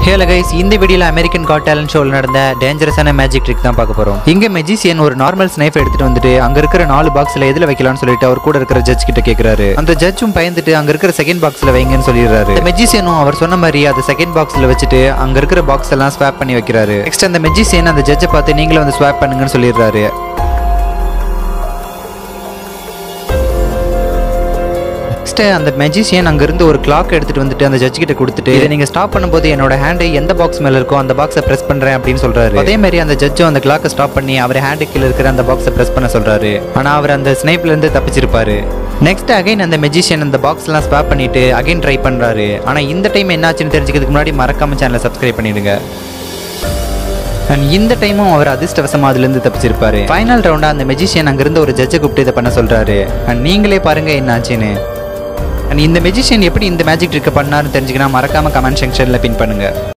ஹேல guys இந்த வீடியோல American God talent ஷோல நடந்த டேஞ்சரஸான மேஜிக் ட்ரிக் தான் பார்க்க போறோம் இங்க மெஜிசியன் ஒரு நார்மல் ஸ்னைஃப் எடுத்துட்டு வந்துட்டு அங்க இருக்கிற நாலு பாக்ஸ்ல எதுல வைக்கலாம்னு சொல்லிட்டு அவர் கூட இருக்கிற ஜட்ஜ் கிட்ட கேக்குறாரு அந்த ஜட்ஜும் பயந்துட்டு அங்க இருக்கிற செகண்ட் பாக்ஸ்ல வைங்கன்னு சொல்லிடுறாரு மெஜிசியனும் அவர் சொன்ன மாதிரி அந்த செகண்ட் பாக்ஸ்ல வச்சுட்டு அங்க இருக்கிற பாக்ஸ் எல்லாம் ஸ்வாப் பண்ணி வைக்கிறாரு நெக்ஸ்ட் அந்த மெஜிசியன் அந்த ஜட்ஜை பார்த்து நீங்களும் வந்து ஸ்வாப் பண்ணுங்கன்னு சொல்லிடுறாரு நெக்ஸ்ட் அந்த மெஜிஷியன் அங்கிருந்து ஒரு கிளாக் எடுத்துட்டு வந்துட்டு அந்த ஜட்ஜ் கிட்ட கொடுத்துட்டு இதை நீங்க ஸ்டாப் பண்ணும்போது என்னோட ஹேண்ட் எந்த பாக்ஸ் மேல இருக்கோ அந்த பாக்ஸை பிரஸ் பண்றேன் அப்படின்னு சொல்றாரு அதே மாதிரி அந்த ஜட்ஜும் அந்த கிளாக்கை ஸ்டாப் பண்ணி அவர் ஹேண்டு கீழ இருக்கிற அந்த பாக்ஸை பிரஸ் பண்ண சொல்றாரு ஆனா அவர் அந்த ஸ்னைப்ல இருந்து தப்பிச்சிருப்பாரு நெக்ஸ்ட் அகைன் அந்த மெஜிஷியன் அந்த பாக்ஸ் எல்லாம் ஸ்வாப் பண்ணிட்டு அகைன் ட்ரை பண்றாரு ஆனா இந்த டைம் என்னாச்சுன்னு தெரிஞ்சுக்கிறதுக்கு முன்னாடி மறக்காம சேனலை சப்ஸ்கிரைப் பண்ணிடுங்க அண்ட் இந்த டைமும் அவர் அதிர்ஷ்டவசமா அதுலேருந்து தப்பிச்சிருப்பாரு ஃபைனல் ரவுண்டா அந்த மெஜிஷியன் அங்கிருந்து ஒரு ஜட்ஜை கூப்பிட்டு இதை பண்ண சொல்றாரு அண்ட் நீங்களே பாருங்க என்ன ஆச்சுன்னு அண்ட் இந்த மெஜிஷியன் எப்படி இந்த மேஜிக் ட்ரிக்கை பண்ணாருன்னு தெரிஞ்சுக்கனா மறக்காம கமெண்ட் செக்ஷனில் பின் பண்ணுங்க